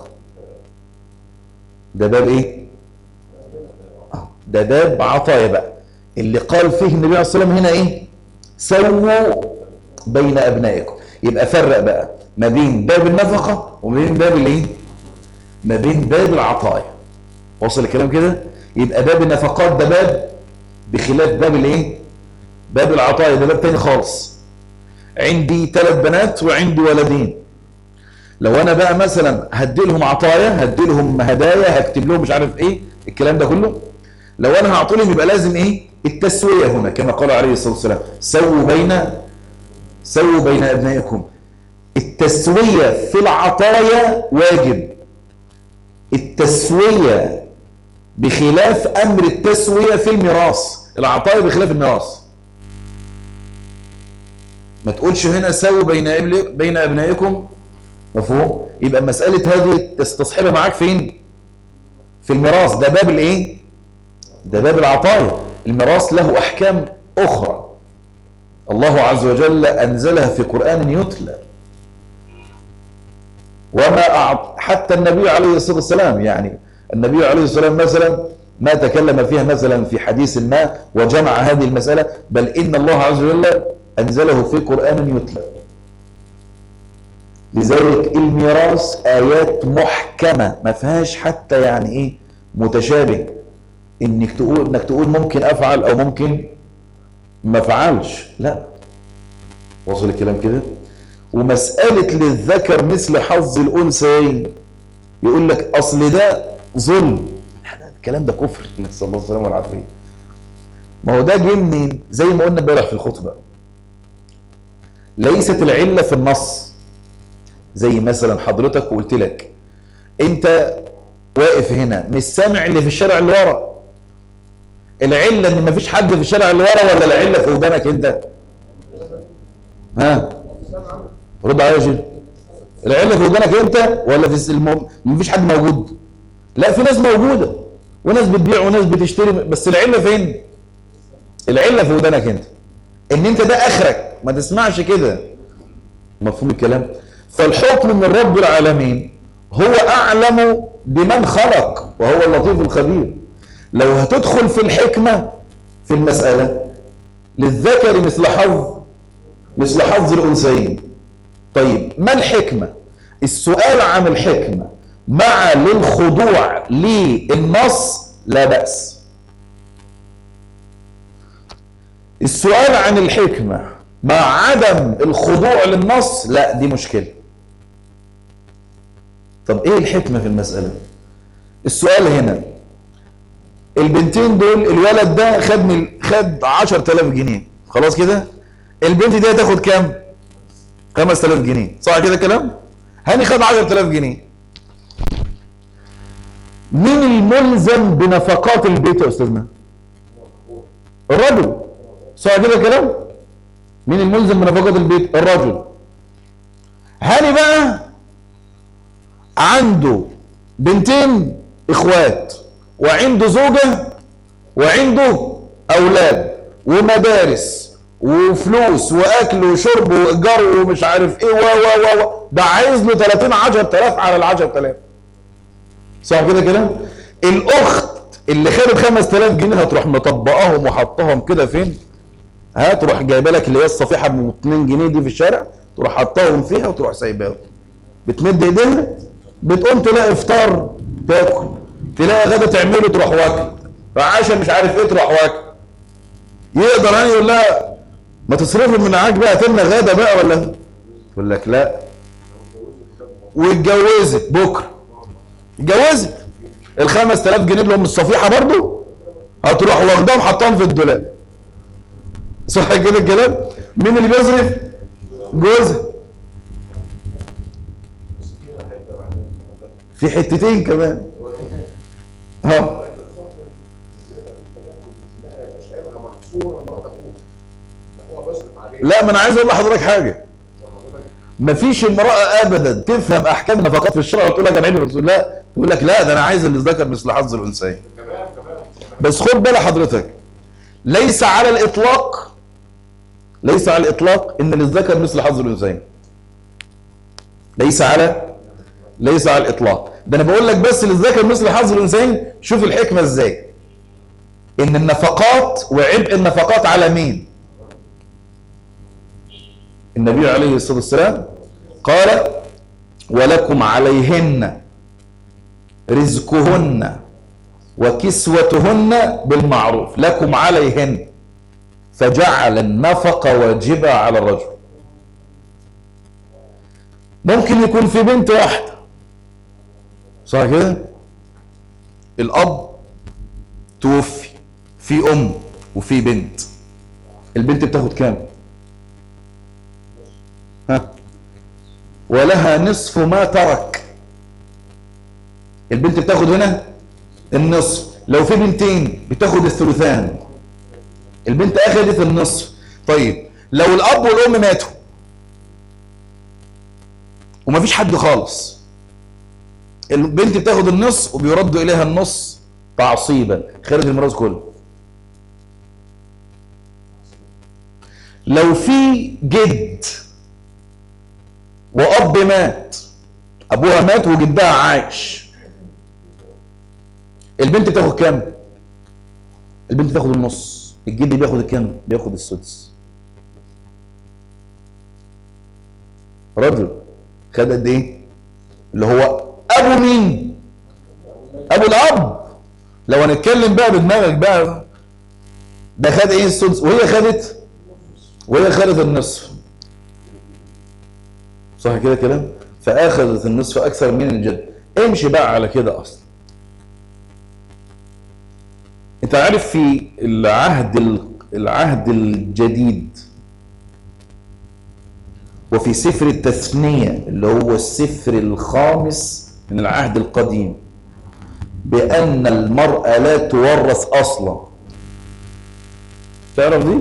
ده باب ايه آه، ده باب عطايا بقى اللي قال فيه النبي عليه الصلاه والسلام هنا ايه سووا بين ابنائكم يبقى فرق بقى ما بين باب النفقه وما بين باب الايه ما بين باب العطايا وصل الكلام كده يبقى باب النفقات ده باب بخلاف باب الايه باب العطايا ده باب تاني خالص عندي ثلاث بنات وعندي ولدين لو انا بقى مثلا هدي لهم عطايا هدي لهم هدايا هكتب لهم مش عارف ايه الكلام ده كله لو انا هعطي لهم يبقى لازم ايه التسويه هنا كما قال عليه الصلاه والسلام سووا بين سووا بين ابنائكم التسويه في العطايا واجب التسويه بخلاف امر التسويه في الميراث العطايا بخلاف الميراث ما تقولش هنا سووا بين أبل- بين ابنائكم مفهوم يبقى مساله هذه تستصحبها معاك فين في الميراث ده باب الايه ده باب العطايا الميراث له احكام اخرى الله عز وجل انزلها في قران يتلى وما أعط... حتى النبي عليه الصلاه والسلام يعني النبي عليه الصلاه والسلام مثلا ما تكلم فيها مثلا في حديث ما وجمع هذه المساله بل ان الله عز وجل انزله في قران يتلى لذلك الميراث ايات محكمه ما فيهاش حتى يعني ايه متشابه انك تقول انك تقول ممكن افعل او ممكن ما افعلش لا وصل الكلام كده ومساله للذكر مثل حظ الانثيين يقول لك اصل ده ظلم الكلام ده كفر نسال الله السلامه والعافيه ما هو ده جه منين زي ما قلنا امبارح في الخطبه ليست العله في النص زي مثلا حضرتك وقلت لك انت واقف هنا مش سامع اللي في الشارع اللي ورا العله ان مفيش حد في الشارع اللي ورا ولا العله في ودانك انت ها رد عليا يا شيخ العله في ودانك انت ولا في الم... مفيش حد موجود لا في ناس موجوده وناس بتبيع وناس بتشتري بس العله فين العله في ودانك انت ان انت ده اخرك ما تسمعش كده مفهوم الكلام فالحكم من رب العالمين هو اعلم بمن خلق وهو اللطيف الخبير لو هتدخل في الحكمه في المساله للذكر مثل حظ مثل حظ الانثيين طيب ما الحكمه السؤال عن الحكمه مع للخضوع للنص لا باس السؤال عن الحكمه مع عدم الخضوع للنص لا دي مشكله طب ايه الحكمه في المساله السؤال هنا البنتين دول الولد ده خد من خد 10000 جنيه خلاص كده البنت دي هتاخد كام 5000 جنيه صح كده الكلام هاني خد 10000 جنيه مين الملزم بنفقات البيت يا استاذنا الرجل صح كده الكلام مين الملزم بنفقات البيت الرجل هاني بقى عنده بنتين اخوات وعنده زوجة وعنده اولاد ومدارس وفلوس واكل وشرب وايجار ومش عارف ايه و و و ده عايز له 30 10000 على ال 10000 صح كده كلام الاخت اللي خدت 5000 جنيه هتروح مطبقاهم وحطهم كده فين ها تروح جايبه لك اللي هي الصفيحه ب 2 جنيه دي في الشارع تروح حطاهم فيها وتروح سايباهم بتمد ايديها بتقوم تلاقي افطار تاكل تلاقي غدا تعمله تروح واكل عشاء مش عارف ايه تروح واكل يقدر يعني يقول لها ما تصرفي من معاك بقى تمنى غدا بقى ولا تقول لك لا واتجوزت بكره اتجوزت ال 5000 جنيه اللي هم الصفيحه برضو هتروح واخداهم حطاهم في الدولاب صح كده الكلام مين اللي بيصرف جوزها في حتتين كمان ها لا ما انا عايز اقول لحضرتك حاجه مفيش امراه ابدا تفهم احكام النفقات في الشرع وتقول لك انا عيني رسول الله تقول لك لا ده انا عايز اللي ذكر مثل حظ الانثيين بس خد بال حضرتك ليس على الاطلاق ليس على الاطلاق ان للذكر مثل حظ الانثيين ليس على ليس على الاطلاق ده انا بقول لك بس للذكر مثل حظ الانثيين شوف الحكمه ازاي ان النفقات وعبء النفقات على مين النبي عليه الصلاه والسلام قال ولكم عليهن رزقهن وكسوتهن بالمعروف لكم عليهن فجعل النفقة واجبة على الرجل ممكن يكون في بنت واحدة صح كده الأب توفي في أم وفي بنت البنت بتاخد كام ها ولها نصف ما ترك البنت بتاخد هنا النصف لو في بنتين بتاخد الثلثان البنت اخذت النصف طيب لو الاب والام ماتوا ومفيش حد خالص البنت بتاخد النص وبيرد اليها النص تعصيبا خارج الميراث كله لو في جد واب مات ابوها مات وجدها عايش البنت بتاخد كام البنت تاخد النص الجد بياخد كام بياخد السدس رجل خد قد ايه اللي هو ابو مين ابو الاب لو هنتكلم بقى بدماغك بقى ده خد ايه السدس وهي خدت وهي خدت النصف صح كده كلام فاخذت النصف اكثر من الجد امشي بقى على كده اصلا انت عارف في العهد العهد الجديد وفي سفر التثنية اللي هو السفر الخامس من العهد القديم بأن المرأة لا تورث أصلا تعرف دي؟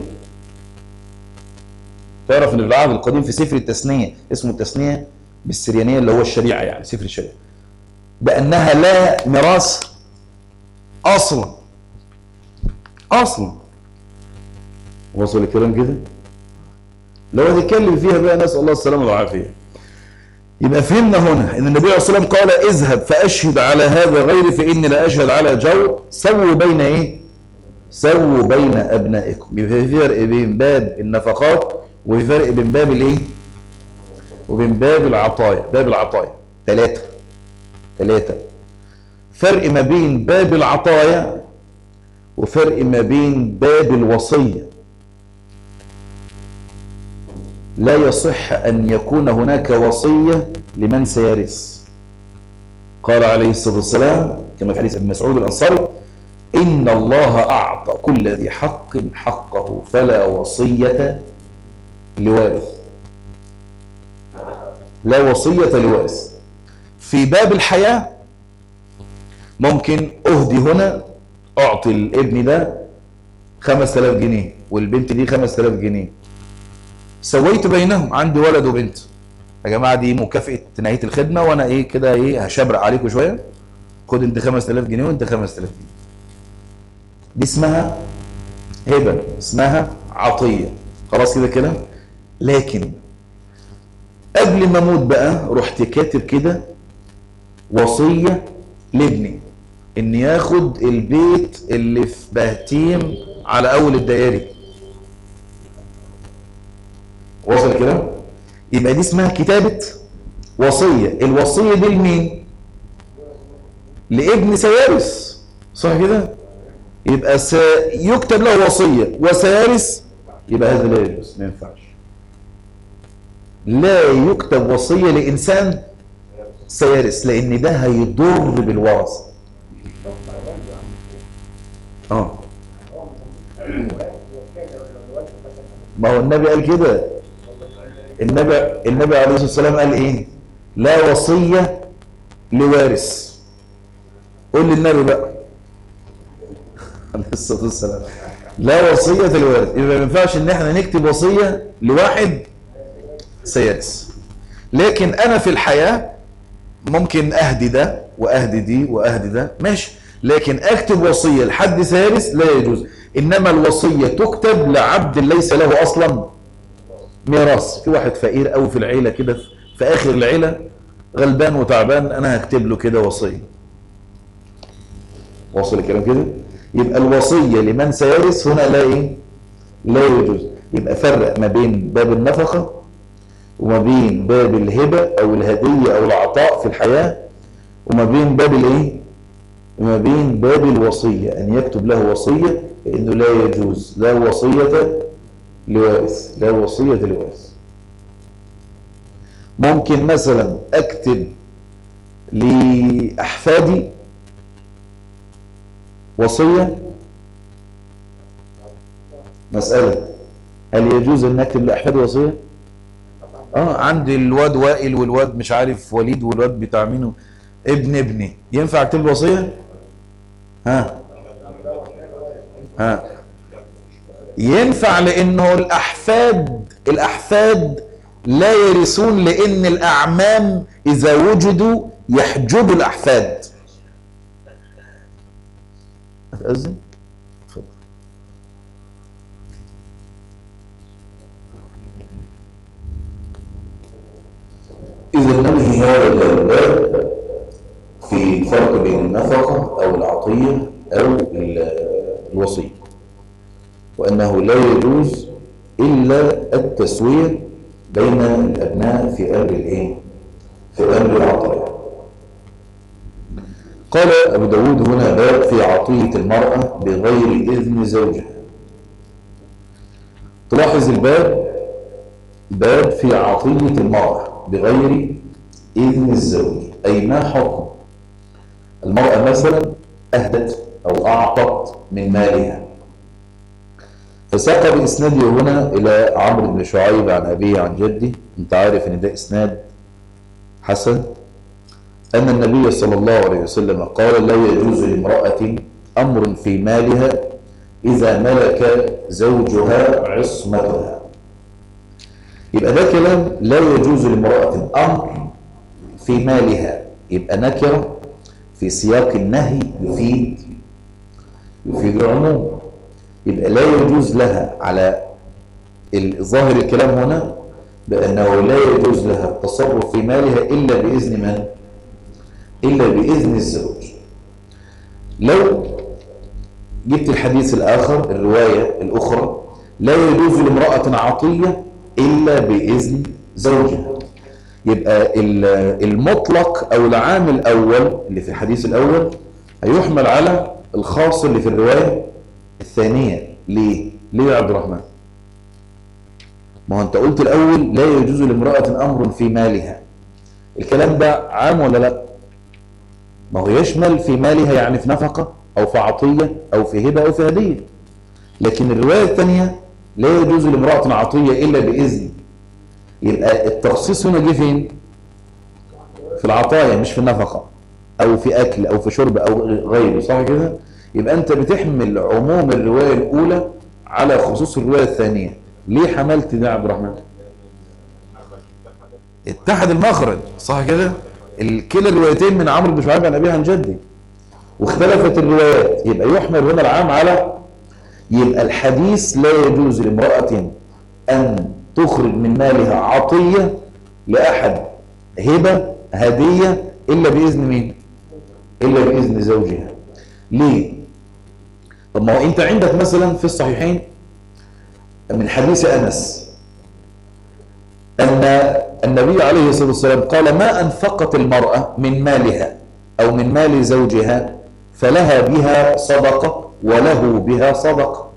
تعرف ان في العهد القديم في سفر التثنية اسمه التثنية بالسريانية اللي هو الشريعة يعني سفر الشريعة بأنها لا ميراث أصلا أصلا وصل الكلام كده لو هنتكلم فيها بقى نسأل الله السلامة والعافية يبقى فهمنا هنا ان النبي عليه الصلاه والسلام قال اذهب فاشهد على هذا غيري فاني لا اشهد على جو سووا بين ايه؟ سووا بين ابنائكم يبقى في فرق بين باب النفقات وفي فرق بين باب الايه؟ وبين باب العطايا باب العطايا ثلاثة ثلاثة فرق ما بين باب العطايا وفرق ما بين باب الوصية لا يصح أن يكون هناك وصية لمن سيرث قال عليه الصلاة والسلام كما في حديث ابن مسعود الأنصاري إن الله أعطى كل ذي حق حقه فلا وصية لوارث لا وصية لوارث في باب الحياة ممكن أهدي هنا أعطي الابن ده 5000 جنيه والبنت دي 5000 جنيه سويت بينهم عندي ولد وبنت يا جماعه دي مكافاه نهايه الخدمه وانا ايه كده ايه هشبرق عليكم شويه خد انت 5000 جنيه وانت 5000 جنيه دي اسمها هبه اسمها عطيه خلاص كده كلام لكن قبل ما اموت بقى رحت كاتب كده وصيه لابني ان ياخد البيت اللي في بهتيم على اول الدائري وصل الكلام يبقى دي اسمها كتابة وصية الوصية دي لمين لابن سيارس صح كده يبقى يكتب له وصية وسيارس يبقى هذا لا يجوز ما ينفعش لا يكتب وصية لإنسان سيارس لأن ده هيضر بالورثة اه ما هو النبي قال كده النبي النبي عليه الصلاه والسلام قال ايه لا وصيه لوارث قول للنبي بقى عليه الصلاه والسلام لا وصيه لوارث يبقى ما ينفعش ان احنا نكتب وصيه لواحد سيارس لكن انا في الحياه ممكن اهدي ده واهدي دي واهدي ده ماشي لكن اكتب وصيه لحد ثالث لا يجوز انما الوصيه تكتب لعبد ليس له اصلا ميراث في واحد فقير قوي في العيله كده في- في اخر العيله غلبان وتعبان انا هكتب له كده وصيه واصل الكلام كده يبقى الوصيه لمن سيرث هنا لا ايه لا يجوز يبقى فرق ما بين باب النفقه وما بين باب الهبه او الهديه او العطاء في الحياه وما بين باب الايه وما بين باب الوصيه ان يكتب له وصيه فانه لا يجوز لا وصيه لوارث لا وصيه لوارث ممكن مثلا اكتب لاحفادي وصيه مساله هل يجوز ان اكتب لاحفادي وصيه اه عندي الواد وائل والواد مش عارف وليد والواد بتاع مين ابن ابني ينفع اكتب له وصيه ها ها ينفع لانه الاحفاد الاحفاد لا يرثون لان الاعمام اذا وجدوا يحجبوا الاحفاد هتأذن؟ اتفضل إذا ننهي هذا الباب في الفرق بين النفقة أو العطية أو ال- الوصية وأنه لا يجوز إلا التسوية بين الأبناء في أمر الإيه؟ في أمر العطايا قال أبو داود هنا باب في عطية المرأة بغير إذن زوجها تلاحظ الباب باب في عطية المرأة بغير إذن الزوج أي ما حكم المرأة مثلا أهدت أو أعطت من مالها فساق بإسناده هنا إلى عمرو بن شعيب عن أبيه عن جده أنت عارف إن ده إسناد حسن أن النبي صلى الله عليه وسلم قال لا يجوز لامرأة أمر في مالها إذا ملك زوجها عصمتها يبقى ده كلام لا يجوز لامرأة أمر في مالها يبقى نكرة في سياق النهي يفيد يفيد العموم يبقى لا يجوز لها على ال- ظاهر الكلام هنا بأنه لا يجوز لها التصرف في مالها إلا بإذن من؟ إلا بإذن الزوج لو جبت الحديث الآخر الرواية الأخرى لا يجوز لامرأة عطية إلا بإذن زوجها يبقى ال- المطلق أو العام الأول اللي في الحديث الأول هيحمل على الخاص اللي في الرواية الثانية ليه؟ ليه يا عبد الرحمن؟ ما هو أنت قلت الأول لا يجوز لامرأة أمر في مالها الكلام ده عام ولا لا؟ ما هو يشمل في مالها يعني في نفقة أو في عطية أو في هبة أو في هدية لكن الرواية الثانية لا يجوز لامرأة عطية إلا بإذن يبقى التخصيص هنا جه فين؟ في العطايا مش في النفقة أو في أكل أو في شرب أو غيره صح كده؟ يبقى أنت بتحمل عموم الرواية الأولى على خصوص الرواية الثانية ليه حملت ده يا عبد الرحمن؟ اتحد المخرج صح كده؟ ال- كلا الروايتين من عمرو بن شعيب عن أبيه عن جدي واختلفت الروايات يبقى يحمل هنا العام على يبقى الحديث لا يجوز لامرأة أن تخرج من مالها عطية لأحد هبة هدية إلا بإذن مين؟ إلا بإذن زوجها ليه؟ طب ما هو أنت عندك مثلا في الصحيحين من حديث أنس أن النبي عليه الصلاة والسلام قال ما أنفقت المرأة من مالها أو من مال زوجها فلها بها صدقة وله بها صدقة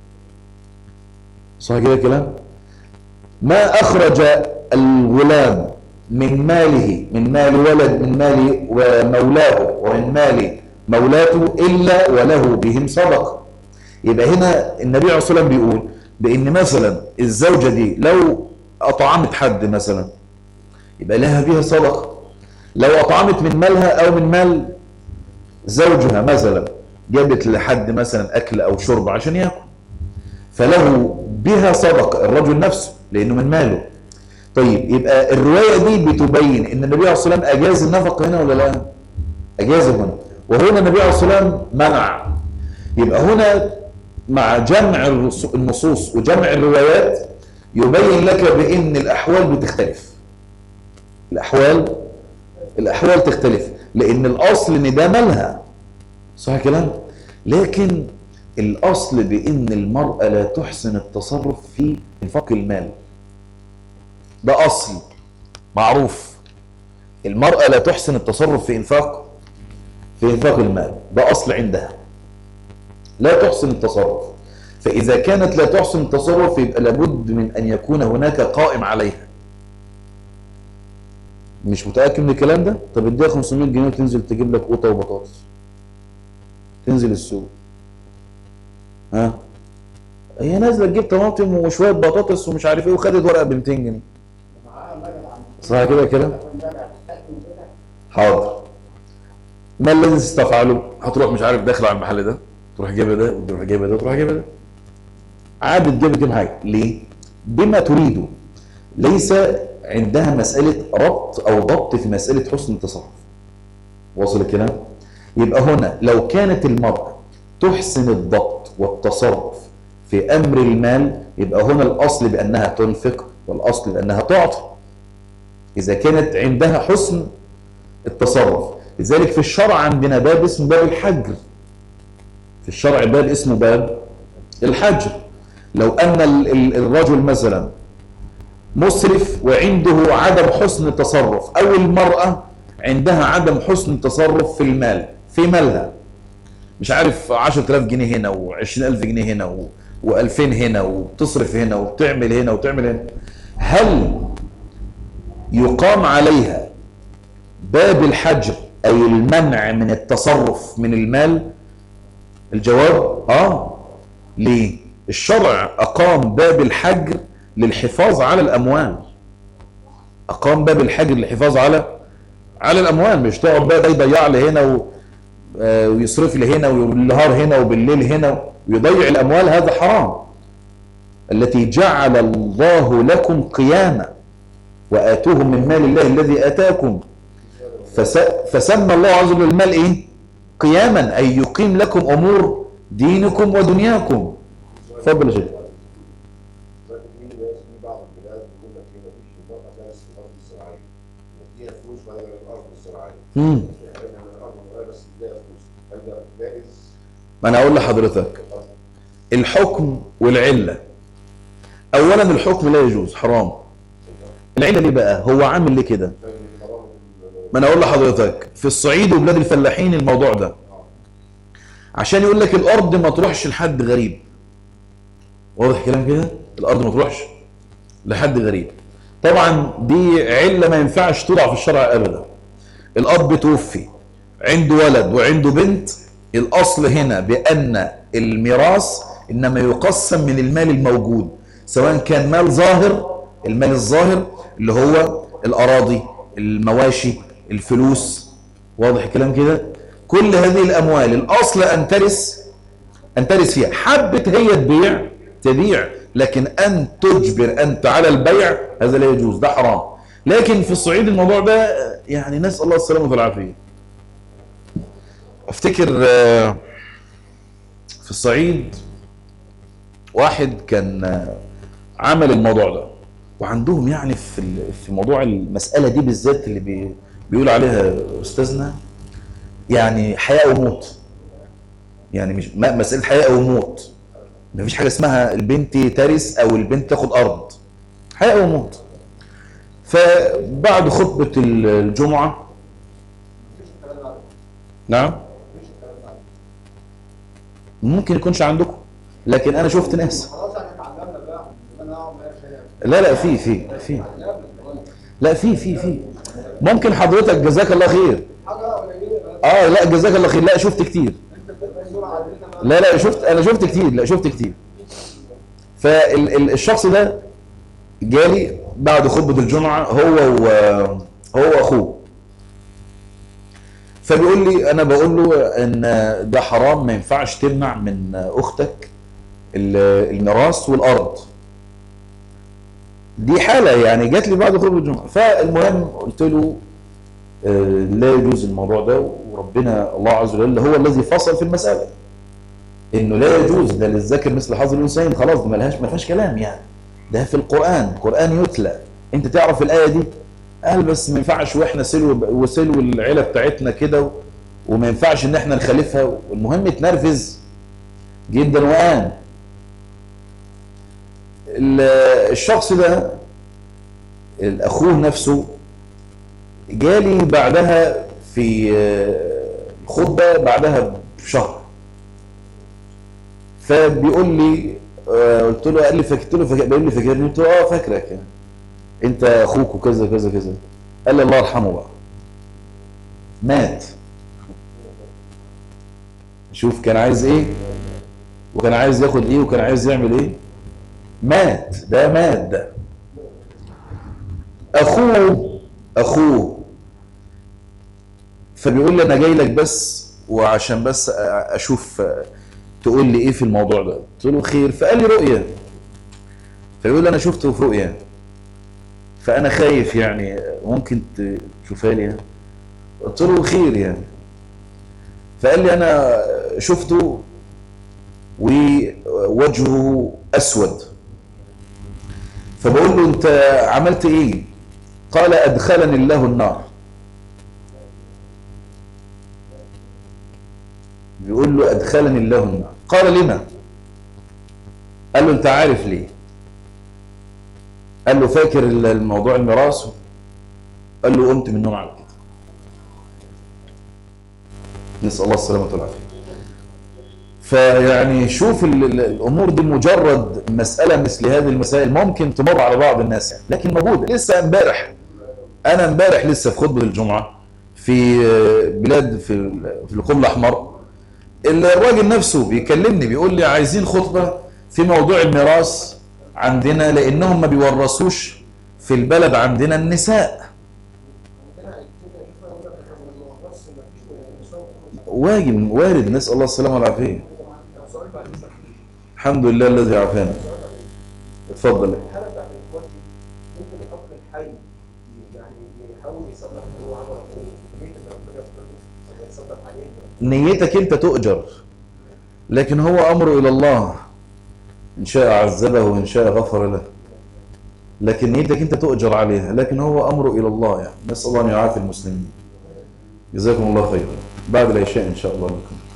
صح كده كلام ما أخرج الغلام من ماله من مال ولد من مال مولاه ومن مال مولاته إلا وله بهم صدقة يبقى هنا النبي عليه الصلاة والسلام بيقول بأن مثلا الزوجة دي لو أطعمت حد مثلا يبقى لها بها صدقة لو أطعمت من مالها أو من مال زوجها مثلا جابت لحد مثلا أكل أو شرب عشان يأكل فله بها صدقة الرجل نفسه لأنه من ماله طيب يبقى الرواية دي بتبين ان النبي عليه الصلاة والسلام أجاز النفقة هنا ولا لا أجاز هنا وهنا النبي عليه الصلاة والسلام منع يبقى هنا مع جمع الرص- النصوص وجمع الروايات يبين لك بان الاحوال بتختلف الاحوال الاحوال تختلف لان الاصل ان ده مالها صح كلام لكن الاصل بان المراه لا تحسن التصرف في انفاق المال ده اصل معروف المراه لا تحسن التصرف في انفاق في انفاق المال ده اصل عندها لا تحسن التصرف فاذا كانت لا تحسن التصرف يبقى لابد من ان يكون هناك قائم عليها مش متاكد من الكلام ده طب اديها 500 جنيه وتنزل تجيب لك قوطه وبطاطس تنزل السوق ها هي نازله تجيب طماطم وشويه بطاطس ومش عارف ايه وخدت ورقه ب 200 جنيه صح كده كده حاضر ما الذي تستفعله هتروح مش عارف داخل على المحل ده تروح جايبه ده وتروح جايبه ده وتروح جايبه ده عادي تجيب كام حاجه ليه بما تريده ليس عندها مساله ربط او ضبط في مساله حسن التصرف واصل الكلام يبقى هنا لو كانت المراه تحسن الضبط والتصرف في امر المال يبقى هنا الاصل بانها تنفق والاصل بانها تعطي اذا كانت عندها حسن التصرف لذلك في الشرع عندنا باب اسمه باب الحجر في الشرع باب اسمه باب الحجر لو ان ال- ال- الرجل مثلا مسرف وعنده عدم حسن التصرف او المراه عندها عدم حسن التصرف في المال في مالها مش عارف 10000 جنيه هنا و20000 جنيه هنا و2000 هنا وبتصرف هنا وبتعمل هنا وتعمل هنا هل يقام عليها باب الحجر أي المنع من التصرف من المال الجواب آه ليه الشرع أقام باب الحجر للحفاظ على الأموال أقام باب الحجر للحفاظ على على الأموال مش تقعد بقى ده يضيع لي هنا و... آه، ويصرف لي هنا والنهار هنا وبالليل هنا ويضيع الأموال هذا حرام التي جعل الله لكم قياما وآتوهم من مال الله الذي آتاكم فس... فسمى الله عز وجل المال ايه قياما اي يقيم لكم امور دينكم ودنياكم اتفضل يا شيخ لكن في ناس في بعض البلاد بيقول لك هنا مفيش نظام اساس في الارض الزراعيه نديها فلوس بدل الارض الزراعيه مم. يعني من الارض الزراعيه بس نديها فلوس هل ده جائز؟ ما انا اقول لحضرتك الحكم والعله اولا الحكم لا يجوز حرام العله ليه بقى هو عامل ليه كده ما انا اقول لحضرتك في الصعيد وبلاد الفلاحين الموضوع ده عشان يقول لك الارض ما تروحش لحد غريب واضح الكلام كده الارض ما تروحش لحد غريب طبعا دي عله ما ينفعش توضع في الشرع ابدا الاب توفي عنده ولد وعنده بنت الاصل هنا بان الميراث انما يقسم من المال الموجود سواء كان مال ظاهر المال الظاهر اللي هو الاراضي المواشي الفلوس واضح الكلام كده كل هذه الاموال الاصل ان ترث ان ترث فيها حبت هي تبيع تبيع لكن ان تجبر انت على البيع هذا لا يجوز ده حرام لكن في الصعيد الموضوع ده يعني نسال الله السلامه والعافيه افتكر آه، في الصعيد واحد كان آه، عمل الموضوع ده وعندهم يعني في ال- في موضوع المساله دي بالذات اللي بي بيقول عليها استاذنا يعني حياه وموت يعني مش ما- مساله حياه او موت ما فيش حاجه اسمها البنت ترث او البنت تاخد ارض حياه وموت فبعد خطبه ال- الجمعه نعم ممكن يكونش عندكم لكن انا شفت ناس خلاص احنا اتعلمنا بقى انا اقعد معايا خيال لا لا في في في لا في في في ممكن حضرتك جزاك الله خير حاجه قليله بس اه لا جزاك الله خير لا شفت كتير انت بتبقى صوره عندنا بقى لا لا شفت انا شفت كتير لا شفت كتير فالشخص ده جالي بعد خطبة الجمعة هو و هو واخوه فبيقول لي انا بقول له ان ده حرام ما ينفعش تمنع من اختك ال- الميراث والارض دي حالة يعني جات لي بعد خطبة الجمعة فالمهم قلت له آه، لا يجوز الموضوع ده وربنا الله عز وجل هو الذي فصل في المسألة انه لا يجوز ده للذكر مثل حظ الانثيين خلاص دي ملهاش ما فيهاش كلام يعني ده في القرآن القرآن يتلى انت تعرف الآية دي قال بس ما ينفعش واحنا سلو وسلو العيلة بتاعتنا كده و- وما ينفعش ان احنا نخالفها والمهم تنرفز جدا وقام ال- الشخص ده اخوه نفسه جالي بعدها في آه، خطبة بعدها بشهر فبيقول لي آه، قلت له قال لي فاكر له فاكر بيقول لي فاكرني قلت له اه فاكرك يعني انت اخوك وكذا كذا كذا قال لي الله يرحمه بقى مات شوف كان عايز ايه وكان عايز ياخد ايه وكان عايز يعمل ايه مات ده مات ده اخوه اخوه فبيقول لي انا جاي لك بس وعشان بس أ- اشوف آه، تقول لي ايه في الموضوع ده قلت له خير فقال لي رؤيه فيقول لي انا شفته في رؤيه فانا خايف يعني ممكن ت- تشوفها لي يعني. قلت له خير يعني فقال لي انا شفته ووجهه اسود فبقول له انت عملت ايه قال ادخلني الله النار بيقول له ادخلني الله النار قال لما قال له انت عارف ليه قال له فاكر الموضوع الميراث قال له قمت من النوم على كده نسال الله السلامه والعافيه فيعني شوف ال- ال- الامور دي مجرد مساله مثل هذه المسائل ممكن تمر على بعض الناس يعني. لكن موجوده لسه امبارح انا امبارح لسه في خطبه الجمعه في بلاد في ال- في القم الاحمر الراجل نفسه بيكلمني بيقول لي عايزين خطبه في موضوع الميراث عندنا لانهم ما بيورثوش في البلد عندنا النساء واجب وارد نسال الله السلامه والعافيه الحمد لله الذي عافانا اتفضل الحاله بتاعت الاخوات دي ممكن الاب الحي يعني يحاول يصلح اللي هو عمله بيت ان ربنا يغفر له يتصدق عليه نيتك انت تؤجر لكن هو امره الى الله ان شاء عذبه وان شاء غفر له لكن نيتك انت تؤجر عليها لكن هو امره الى الله يعني نسال الله ان يعافي المسلمين جزاكم الله خيرا بعد العشاء ان شاء الله بكم